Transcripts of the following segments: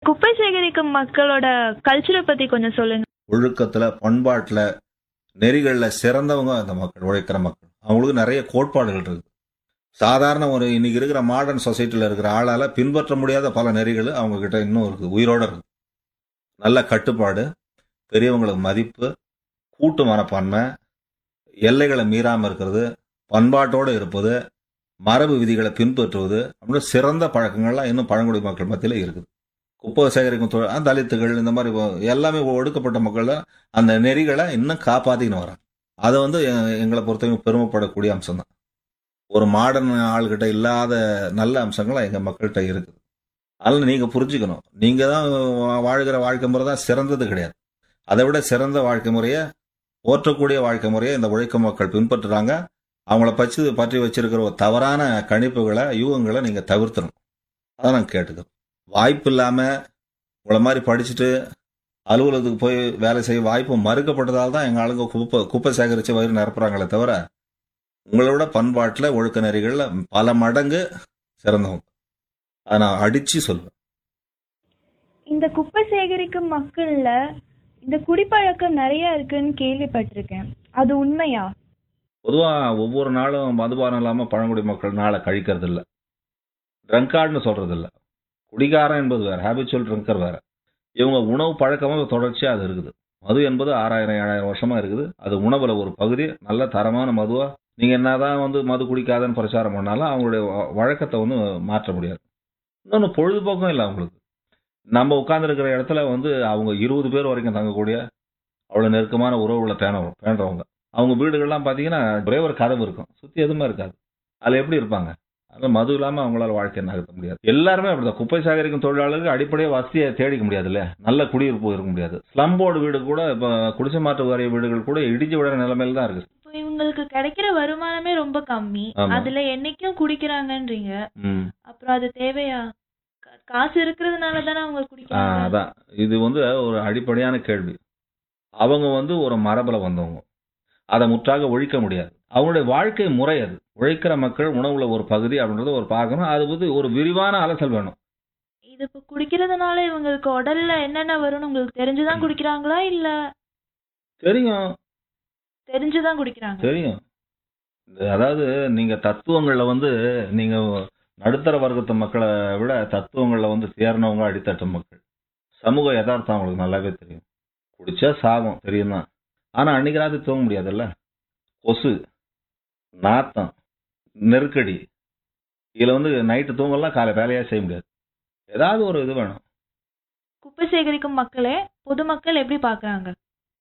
குப்பை சேகரிக்கும் மக்களோட கல்ச்சரை பத்தி கொஞ்சம் சொல்லுங்க ஒழுக்கத்துல பண்பாட்டுல நெறிகள்ல சிறந்தவங்க அந்த மக்கள் உழைக்கிற மக்கள் அவங்களுக்கு நிறைய கோட்பாடுகள் இருக்கு சாதாரண ஒரு இன்னைக்கு இருக்கிற மாடர்ன் சொசைட்டில இருக்கிற ஆளால பின்பற்ற முடியாத பல நெறிகள் அவங்க கிட்ட இன்னும் இருக்கு உயிரோட இருக்கு நல்ல கட்டுப்பாடு பெரியவங்களுக்கு மதிப்பு கூட்டு மனப்பான்மை எல்லைகளை மீறாம இருக்கிறது பண்பாட்டோடு இருப்பது மரபு விதிகளை பின்பற்றுவது அப்படின்னு சிறந்த பழக்கங்கள்லாம் இன்னும் பழங்குடி மக்கள் மத்தியில இருக்குது குப்பை சேகரிக்கும் தொழில் அஹ் தலித்துகள் இந்த மாதிரி ஒ- எல்லாமே ஒடுக்கப்பட்ட மக்கள் தான் அந்த நெறிகளை இன்னும் காப்பாத்தின்னு வராங்க அது வந்து எ- எங்களை பொறுத்தவரைக்கும் பெருமைப்படக்கூடிய அம்சம் தான் ஒரு மாடர்ன் ஆள்கிட்ட இல்லாத நல்ல அம்சங்கள் எங்க மக்கள்கிட்ட இருக்குது அதில் நீங்க புரிஞ்சுக்கணும் நீங்க தான் வா- வாழ்கிற வாழ்க்கை முறை தான் சிறந்தது கிடையாது அதை விட சிறந்த வாழ்க்கை முறையை போற்றக்கூடிய வாழ்க்கை முறையை இந்த உழைக்கும் மக்கள் பின்பற்றுறாங்க அவங்கள பற்றி பற்றி வச்சிருக்கிற ஒரு தவறான கணிப்புகளை யூகங்களை நீங்க தவிர்த்தணும் அதை நான் கேட்டுக்கிறேன் வாய்ப்பு இல்லாம உங்களை மாதிரி படிச்சுட்டு அலுவலகத்துக்கு போய் வேலை செய்ய வாய்ப்பு மறுக்கப்பட்டதால் தான் எங்க ஆளுங்க குப்பை குப்பை சேகரித்து வயிறு நிரப்புறாங்களே தவிர உங்களோட பண்பாட்டில் ஒழுக்க நெறிகள்ல பல மடங்கு சிறந்தவங்க அதை நான் அடிச்சு சொல்லுவேன் இந்த குப்பை சேகரிக்கும் மக்கள்ல இந்த குடிப்பழக்கம் நிறைய இருக்குன்னு கேள்விப்பட்டிருக்கேன் அது உண்மையா பொதுவா ஒவ்வொரு நாளும் மதுபானம் இல்லாம பழங்குடி மக்கள் நாளை கழிக்கிறது இல்ல ட்ரங்கார்ட்னு சொல்றது இல்ல குடிகாரன் என்பது வேற ஹேபிச்சுவல் ட்ரங்கர் வேற இவங்க உணவு பழக்கமாக தொடர்ச்சியா அது இருக்குது மது என்பது ஆறாயிரம் ஏழாயிரம் வருஷமா இருக்குது அது உணவுல ஒரு பகுதி நல்ல தரமான மதுவா நீங்க என்னதான் வந்து மது குடிக்காதன்னு பிரச்சாரம் பண்ணாலும் அவங்களுடைய வ- வழக்கத்தை வந்து மாற்ற முடியாது இன்னொன்று பொழுதுபோக்கும் இல்லை அவங்களுக்கு நம்ம உட்கார்ந்துருக்கிற இடத்துல வந்து அவங்க இருபது பேர் வரைக்கும் தங்கக்கூடிய அவ்வளோ நெருக்கமான உறவுகளை பேண பேணுறவங்க அவங்க வீடுகள்லாம் பார்த்தீங்கன்னா ஒரே ஒரு கதவு இருக்கும் சுற்றி எதுவுமே இருக்காது அதில் எப்படி இருப்பாங்க அதில் மது இல்லாமல் அவங்களால வாழ்க்கை நகர்த்த முடியாது எல்லாருமே அப்படிதான் குப்பை சேகரிக்கும் தொழிலாளருக்கு அடிப்படையாக வசதியை தேடிக்க முடியாதுல்ல நல்ல குடியிருப்பு இருக்க முடியாது ஸ்லம் போர்டு வீடு கூட இப்போ குடிசை மாற்று வாரிய வீடுகள் கூட இடிஞ்சு விடுற நிலைமையில தான் இருக்குது இப்போ இவங்களுக்கு கிடைக்கிற வருமானமே ரொம்ப கம்மி ஆமா. அதுல என்னைக்கும் குடிக்கிறாங்கன்றீங்க ம் அப்புறம் அது தேவையா கா- காசு இருக்கிறதுனால தானே அவங்க ஆ, குடிக்கிறாங்க அதான் இது வந்து ஒரு அடிப்படையான கேள்வி அவங்க வந்து ஒரு மரபில் வந்தவங்க அதை முற்றாக ஒழிக்க முடியாது அவங்களுடைய வாழ்க்கை முறை அது உழைக்கிற மக்கள் உணவுல ஒரு பகுதி அப்படின்றத ஒரு பார்க்கணும் அது வந்து ஒரு விரிவான அலசல் வேணும் இது இப்போ குடிக்கிறதுனால இவங்களுக்கு உடல்ல என்னென்ன வரும்னு உங்களுக்கு தெரிஞ்சுதான் குடிக்கிறாங்களா இல்ல தெரியும் தெரிஞ்சுதான் குடிக்கிறாங்க தெரியும் இது அதாவது நீங்க தத்துவங்கள்ல வந்து நீங்க நடுத்தர வர்க்கத்து மக்களை விட தத்துவங்கள்ல வந்து தேர்னவங்க அடித்தட்டு மக்கள் சமூக யதார்த்தம் அவங்களுக்கு நல்லாவே தெரியும் குடிச்சா சாகும் தெரியும் தான் ஆனா அன்னைக்கு ராத்திரி தூங்க முடியாதுல்ல கொசு நாத்தம் நெருக்கடி இதுல வந்து நைட்டு தூங்கலாம் காலை வேலையா செய்ய முடியாது ஏதாவது ஒரு இது வேணும் குப்பை சேகரிக்கும் மக்களே பொதுமக்கள் எப்படி பாக்குறாங்க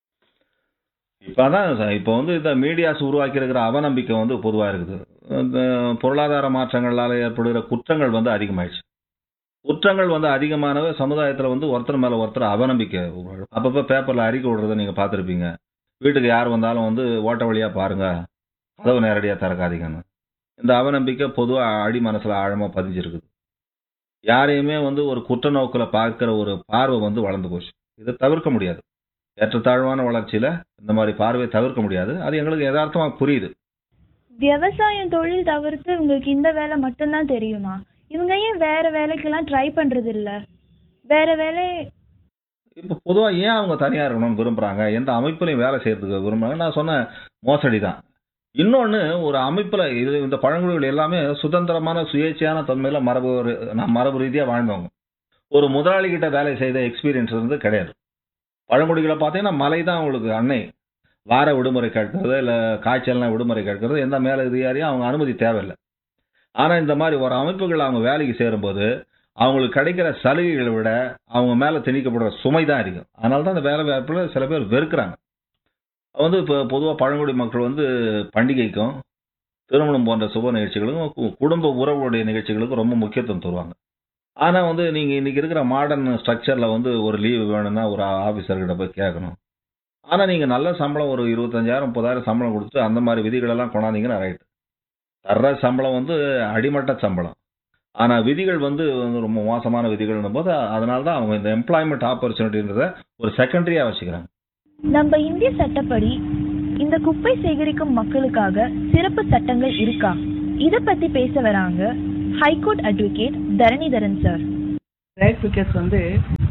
இப்பதான் ச- இப்ப வந்து இந்த மீடியாஸ் உருவாக்கி இருக்கிற அவநம்பிக்கை வந்து பொதுவா இருக்குது இந்த பொருளாதார மாற்றங்களால ஏற்படுகிற குற்றங்கள் வந்து அதிகமாயிடுச்சு குற்றங்கள் வந்து அதிகமானவே சமுதாயத்துல வந்து ஒருத்தர் மேல ஒருத்தர் அவநம்பிக்கை உருவாகும். அப்பப்ப பேப்பர்ல அறிக்கை விடுறதை நீங்க பார்த்திருப்பீங்க வீட்டுக்கு யார் வந்தாலும் வந்து ஓட்ட வழியா பாருங்க கதவு நேரடியா திறக்காதீங்கன்னு இந்த அவநம்பிக்கை பொதுவா அடி மனசுல ஆழமா பதிஞ்சிருக்குது யாரையுமே வந்து ஒரு குற்ற நோக்குல பார்க்கிற ஒரு பார்வை வந்து வளர்ந்து போச்சு இதை தவிர்க்க முடியாது ஏற்றத்தாழ்வான வளர்ச்சியில இந்த மாதிரி பார்வையை தவிர்க்க முடியாது அது எங்களுக்கு யதார்த்தமா புரியுது விவசாயம் தொழில் தவிர்த்து இவங்களுக்கு இந்த வேலை மட்டும்தான் தெரியுமா இவங்க ஏன் வேற வேலைக்கெல்லாம் ட்ரை பண்றது இல்ல வேற வேலை இப்ப பொதுவா ஏன் அவங்க தனியா இருக்கணும்னு விரும்புறாங்க எந்த அமைப்புலையும் வேலை செய்யறதுக்கு விரும்புறாங்க நான் சொன்ன மோசடி தான் இன்னொன்னு ஒரு அமைப்புல இது இந்த பழங்குடிகள் எல்லாமே சுதந்திரமான சுயேட்சையான தன்மையில மரபு ஒரு- நான் மரபு ரீதியா வாழ்ந்தவங்க ஒரு முதலாளி கிட்ட வேலை செய்த எக்ஸ்பீரியன்ஸ் இருந்து கிடையாது பழங்குடிகளை பார்த்தீங்கன்னா மலை தான் அவங்களுக்கு அன்னை வார விடுமுறை கேட்கறது இல்ல காய்ச்சல்னா விடுமுறை கேட்கறது எந்த மேல அதிகாரியும் அவங்க அனுமதி தேவையில்லை ஆனா இந்த மாதிரி ஒரு அமைப்புகள் அவங்க வேலைக்கு சேரும்போது அவங்களுக்கு கிடைக்கிற சலுகைகளை விட அவங்க மேல திணிக்கப்படுற சுமை தான் அதிகம் அதனால தான் அந்த வேலை வாய்ப்புல சில பேர் வெறுக்கிறாங்க வந்து இப்போ பொதுவாக பழங்குடி மக்கள் வந்து பண்டிகைக்கும் திருமணம் போன்ற சுப நிகழ்ச்சிகளுக்கும் கு- குடும்ப உறவுடைய நிகழ்ச்சிகளுக்கும் ரொம்ப முக்கியத்துவம் தருவாங்க ஆனா வந்து நீங்க இன்னைக்கு இருக்கிற மாடர்ன் ஸ்ட்ரக்சர்ல வந்து ஒரு லீவு வேணும்னா ஒரு ஆபீசர்கிட்ட போய் கேட்கணும் ஆனா நீங்க நல்ல சம்பளம் ஒரு இருபத்தஞ்சாயிரம் முப்பதாயிரம் சம்பளம் கொடுத்து அந்த மாதிரி விதிகள் எல்லாம் கொண்டாந்தீங்கன்னா ரைட் தர்ற சம்பளம் வந்து அடிமட்ட சம்பளம் ஆனா விதிகள் வந்து வந்து ரொம்ப மோசமான விதிகள்னும் போது அதனால தான் அவங்க இந்த எம்ப்ளாய்மெண்ட் ஆப்பர்ச்சுனிட்டின்றத ஒரு செகண்டரியா வச்சுக்கிறாங்க நம்ம இந்திய சட்டப்படி இந்த குப்பை சேகரிக்கும் மக்களுக்காக சிறப்பு சட்டங்கள் இருக்கா இத பத்தி பேச வராங்க high court advocate Dharanidharan sir right பிக்கர்ஸ் வந்து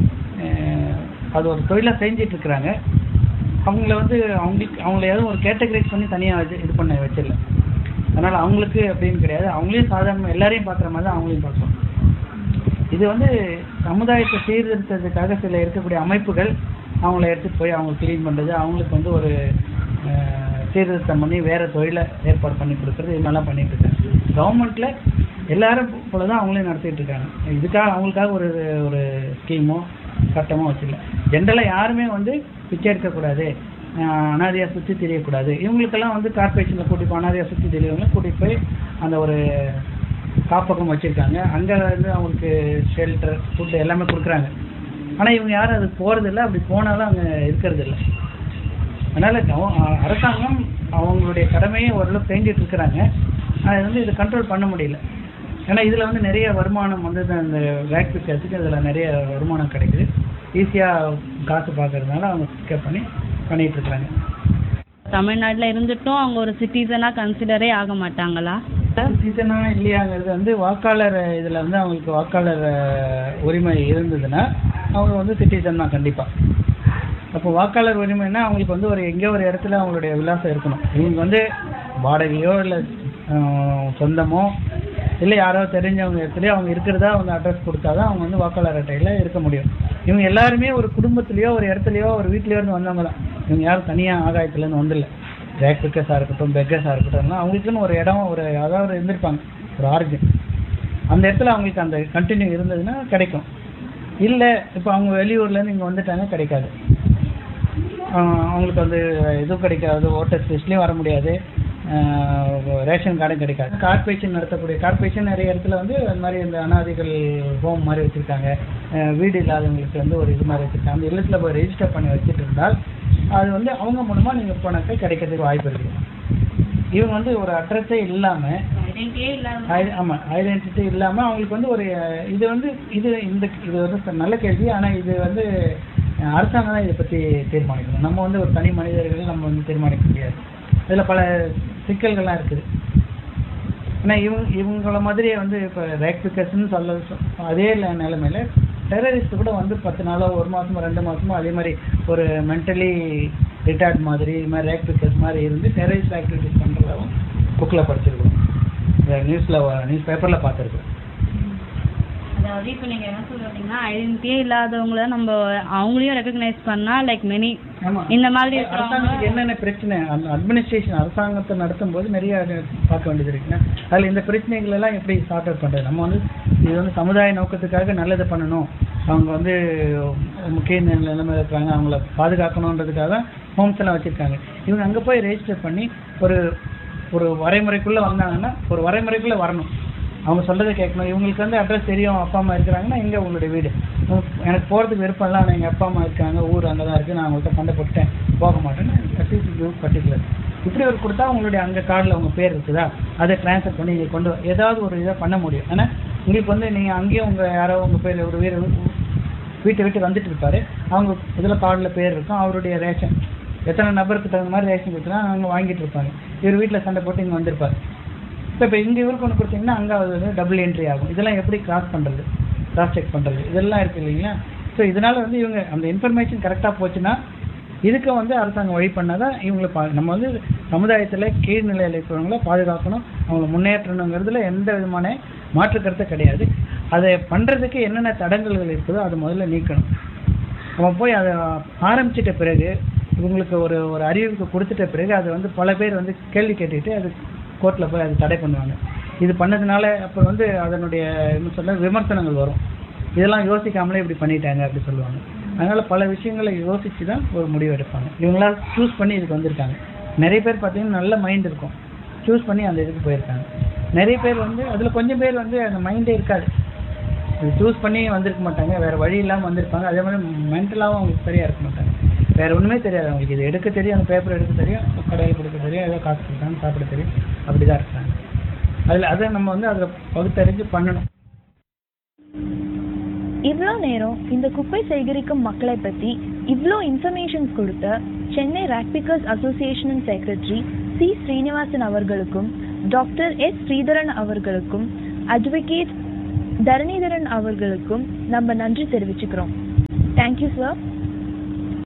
அது ஒரு தொழிலாக செஞ்சிட்டு இருக்கிறாங்க அவங்கள வந்து அவங்களுக்கு அவங்கள எதுவும் ஒரு கேட்டகரைஸ் பண்ணி தனியாக வச்சு இது பண்ண வச்சிடல அதனால் அவங்களுக்கு அப்படின்னு கிடையாது அவங்களையும் சாதாரண எல்லாரையும் பார்க்குற மாதிரி தான் அவங்களையும் பார்க்குறோம் இது வந்து சமுதாயத்தை சீர்திருத்தத்துக்காக சில இருக்கக்கூடிய அமைப்புகள் அவங்கள எடுத்துட்டு போய் அவங்க க்ளீன் பண்ணுறது அவங்களுக்கு வந்து ஒரு அஹ், சீர்திருத்தம் பண்ணி வேற தொழிலை ஏற்பாடு பண்ணி கொடுக்குறது இது மாதிரிலாம் பண்ணிட்டு இருக்காங்க கவர்மெண்ட்ல எல்லாரும் போல தான் அவங்களையும் நடத்திட்டு இருக்காங்க இதுக்காக அவங்களுக்காக ஒரு ஒரு ஸ்கீமோ சட்டமோ வச்சிடல ஜென்ரலாக யாருமே வந்து பிச்சை எடுக்கக்கூடாது அஹ், அனாதையா சுற்றி தெரியக்கூடாது இவங்களுக்கெல்லாம் வந்து கார்பரேஷனில் கூட்டிட்டு போய் அனாதையா சுற்றி தெரியவங்களை கூட்டிட்டு போய் அந்த ஒரு காப்பகம் வச்சிருக்காங்க அங்க வந்து அவங்களுக்கு ஷெல்டர் ஃபுட் எல்லாமே கொடுக்குறாங்க ஆனா இவங்க யாரும் அது போறது இல்ல அப்படி போனாலும் அங்க இருக்கிறது இல்ல அதனால கவ- அ- அரசாங்கம் அவங்களுடைய கடமையை ஓரளவு செஞ்சுட்டு இருக்கிறாங்க ஆனா இது வந்து இதை கண்ட்ரோல் பண்ண முடியல ஏன்னா இதுல வந்து நிறைய வருமானம் வந்து இந்த- இந்த வேக் பிக்கிறதுக்கு இதுல நிறைய வருமானம் கிடைக்குது ஈஸியா காசு பார்க்கறதுனால அவங்க பிக்கப் பண்ணி பண்ணிட்டு இருக்கிறாங்க தமிழ்நாட்டுல இருந்துட்டும் அவங்க ஒரு சிட்டிசனா கன்சிடரே ஆக மாட்டாங்களா சீசனா இல்லையாங்கிறது வந்து வாக்காளர் இதுல வந்து அவங்களுக்கு வாக்காளர் அஹ், உரிமை இருந்ததுன்னா அவங்க வந்து சிட்டிசன் தான் கண்டிப்பா அப்போ வாக்காளர் உரிமைன்னா அவங்களுக்கு வந்து ஒரு எங்கேயோ ஒரு இடத்துல அவங்களுடைய விலாசம் இருக்கணும் இவங்க வந்து வாடகையோ இல்லை சொந்தமோ இல்லை யாரோ தெரிஞ்சவங்க இடத்துலயோ அவங்க இருக்கிறதா அவங்க அட்ரஸ் கொடுத்தாதான் அவங்க வந்து வாக்காளர் அட்டையில இருக்க முடியும் இவங்க எல்லாருமே ஒரு குடும்பத்திலயோ ஒரு இடத்துலயோ ஒரு வீட்லயோ இருந்து வந்தவங்க தான் இவங்க யாரும் தனியா ஆகாயத்துல இருந்து வந்துடல ரேக் பிக்கர்ஸாக இருக்கட்டும் பெக்கர்ஸாக இருக்கட்டும் எல்லாம் அவங்களுக்குன்னு ஒரு இடம் ஒரு அதாவது இருந்திருப்பாங்க ஒரு ஆர்ஜின் அந்த இடத்துல அவங்களுக்கு அந்த கண்டினியூ இருந்ததுன்னா கிடைக்கும் இல்லை இப்போ அவங்க வெளியூர்லேருந்து இங்கே வந்துட்டாங்க கிடைக்காது ஆஹ் அவங்களுக்கு வந்து இதுவும் கிடைக்காது ஓட்டர் லிஸ்ட்லேயும் வர முடியாது ஆஹ் ரேஷன் கார்டும் கிடைக்காது கார்பரேஷன் நடத்தக்கூடிய கார்பரேஷன் நிறைய இடத்துல வந்து அந்த மாதிரி இந்த அனாதைகள் ஹோம் மாதிரி வச்சுருக்காங்க வீடு இல்லாதவங்களுக்கு வந்து ஒரு இது மாதிரி வச்சுருக்காங்க அந்த இல்லத்தில் போய் ரெஜிஸ்டர் பண்ணி வச்சுட்டு இருந்தால் அது வந்து அவங்க மூலமா நீங்கள் போனாக்க கிடைக்கிறதுக்கு வாய்ப்பு இருக்குது இவங்க வந்து ஒரு அட்ரஸே இல்லாமல் ஐ- ஆமா ஐடென்டிட்டி இல்லாம அவங்களுக்கு வந்து ஒரு அஹ், இது வந்து இது இந்த இது வந்து ச- நல்ல கேள்வி ஆனா இது வந்து அஹ், அரசாங்கம் தான் இதை பத்தி தீர்மானிக்கணும் நம்ம வந்து ஒரு தனி மனிதர்கள் நம்ம வந்து தீர்மானிக்க முடியாது இதுல பல சிக்கல்கள்லாம் இருக்குது ஆனா இவங்க இவங்கள மாதிரியே வந்து இப்ப ரேக் பிக்கர்ஸ்னு சொல்ல சொ- அதே ல- நிலைமையில டெரரிஸ்ட் கூட வந்து பத்து நாளோ ஒரு மாசமோ ரெண்டு மாசமோ அதே மாதிரி ஒரு மென்டலி ரிட்டார்ட் மாதிரி இது மாதிரி ரேக் பிக்கர்ஸ் மாதிரி இருந்து டெரரிஸ்ட் ஆக்டிவிட்டிஸ் பண்றதாவும் புக்கில் படிச்சிருக்கோம் நியூஸ்ல நியூஸ் பேப்பர்ல பார்த்துருக்கோம் அதாவது இப்போ நீங்க என்ன சொல்றீங்கன்னா ஐடென்டிட்டியே இல்லாதவங்கள நம்ம அவங்களையும் ரெக்கக்னைஸ் பண்ணா லைக் மெனி ஆமா இந்த மாதிரி இருக்கிறவங்க அரசாங்கத்துக்கு என்னென்ன பிரச்சனை அந்த அட்மினிஸ்ட்ரேஷன் அரசாங்கத்தை நடத்தும் போது நிறைய அது பார்க்க வேண்டியது இருக்குன்னா அதுல இந்த பிரச்சனைகள் எல்லாம் எப்படி சார்ட் அவுட் பண்றது நம்ம வந்து இது வந்து சமுதாய நோக்கத்துக்காக நல்லது பண்ணணும் அவங்க வந்து முக்கிய நில- நிலைமையில இருக்காங்க அவங்கள பாதுகாக்கணுன்றதுக்காக தான் ஹோம்ஸ் எல்லாம் வச்சிருக்காங்க இவங்க அங்க போய் ரெஜிஸ்டர் பண்ணி ஒரு ஒரு வரைமுறைக்குள்ள வந்தாங்கன்னா ஒரு வரைமுறைக்குள்ள வரணும் அவங்க சொல்றதை கேட்கணும் இவங்களுக்கு வந்து அட்ரஸ் தெரியும் அப்பா அம்மா இருக்கிறாங்கன்னா எங்க உங்களுடைய வீடு உம், எனக்கு போறதுக்கு விருப்பம் இல்லை ஆனால் எங்க அப்பா அம்மா இருக்காங்க ஊர் அங்கே தான் இருக்கு நான் அவங்கள்ட்ட சண்டை போட்டேன் போக மாட்டேன்னு பர்டிகுலர் இப்படி ஒரு கொடுத்தா உங்களுடைய அங்க கார்டில் உங்க பேர் இருக்குதா அதை ட்ரான்ஸ்ஃபர் பண்ணி இங்க கொண்டு வா- ஏதாவது ஒரு இதை பண்ண முடியும் ஆனா உங்களுக்கு வந்து நீங்க அங்கேயும் உங்க யாரோ உங்க பேர் ஒரு வீர வீட்டை விட்டு வந்துட்டு இருப்பாரு அவங்க இதுல கார்டில் பேர் இருக்கும் அவருடைய ரேஷன் எத்தனை நபருக்கு தகுந்த மாதிரி ரேஷன் கொடுத்தா அவங்க வாங்கிட்டு இருப்பாங்க இவர் வீட்டில் சண்டை போட்டு இங்க வந்திருப்பாரு இப்போ இப்போ இங்கே இவருக்கு ஒன்று கொடுத்தீங்கன்னா அங்கே அது வந்து டபுள் என்ட்ரி ஆகும் இதெல்லாம் எப்படி கிராஸ் பண்ணுறது கிராஸ் செக் பண்ணுறது இதெல்லாம் இருக்கு இல்லைங்களா ஸோ இதனால வந்து இவங்க அந்த இன்ஃபர்மேஷன் கரெக்டாக போச்சுன்னா இதுக்கு வந்து அரசாங்கம் வழி பண்ணாதான் இவங்களை பா நம்ம வந்து சமுதாயத்தில் கீழ்நிலையில் இருக்கிறவங்கள பாதுகாக்கணும் அவங்களை முன்னேற்றணுங்கிறதுல எந்த விதமான மாற்று கருத்து கிடையாது அதை பண்ணுறதுக்கு என்னென்ன தடங்கல்கள் இருக்குதோ அதை முதல்ல நீக்கணும் நம்ம போய் அதை ஆரம்பிச்சிட்ட பிறகு இவங்களுக்கு ஒரு ஒரு அறிவிப்பு கொடுத்துட்ட பிறகு அது வந்து பல பேர் வந்து கேள்வி கேட்டுட்டு அது கோர்ட்டில் போய் அது தடை பண்ணுவாங்க இது பண்ணதுனால அப்போ வந்து அதனுடைய என்ன சொல்ல விமர்சனங்கள் வரும் இதெல்லாம் யோசிக்காமலே இப்படி பண்ணிட்டாங்க அப்படி சொல்லுவாங்க அதனால பல விஷயங்களை யோசிச்சு தான் ஒரு முடிவு எடுப்பாங்க இவங்களா சூஸ் பண்ணி இதுக்கு வந்திருக்காங்க நிறைய பேர் பார்த்தீங்கன்னா நல்ல மைண்ட் இருக்கும் சூஸ் பண்ணி அந்த இதுக்கு போயிருக்காங்க நிறைய பேர் வந்து அதில் கொஞ்சம் பேர் வந்து அந்த மைண்டே இருக்காது இது சூஸ் பண்ணி வந்திருக்க மாட்டாங்க வேற வழி இல்லாம வந்திருப்பாங்க அதே மாதிரி மென்டலாவும் அவங்களுக்கு சரியா இருக்க மாட்டாங்க வேற ஒண்ணுமே தெரியாது அவங்களுக்கு இது எடுக்க தெரியும் அந்த பேப்பர் எடுக்க தெரியும் கடையில் கொடுக்க தெரியும் ஏதோ காசு கொடுத்தாங்க சாப்பிட தெரியும் அப்படிதான் இருக்காங்க அதுல அதை நம்ம வந்து அதில் பகுத்தறிஞ்சு பண்ணணும் இவ்வளோ நேரம் இந்த குப்பை சேகரிக்கும் மக்களை பத்தி இவ்வளோ இன்ஃபர்மேஷன்ஸ் கொடுத்த சென்னை ராக்பிக்கர்ஸ் அசோசியேஷனின் செக்ரட்டரி சி ஸ்ரீனிவாசன் அவர்களுக்கும் டாக்டர் எஸ் ஸ்ரீதரன் அவர்களுக்கும் அட்வொகேட் தரணிதரன் அவர்களுக்கும் நம்ம நன்றி தெரிவிச்சுக்கிறோம் தேங்க்யூ சார்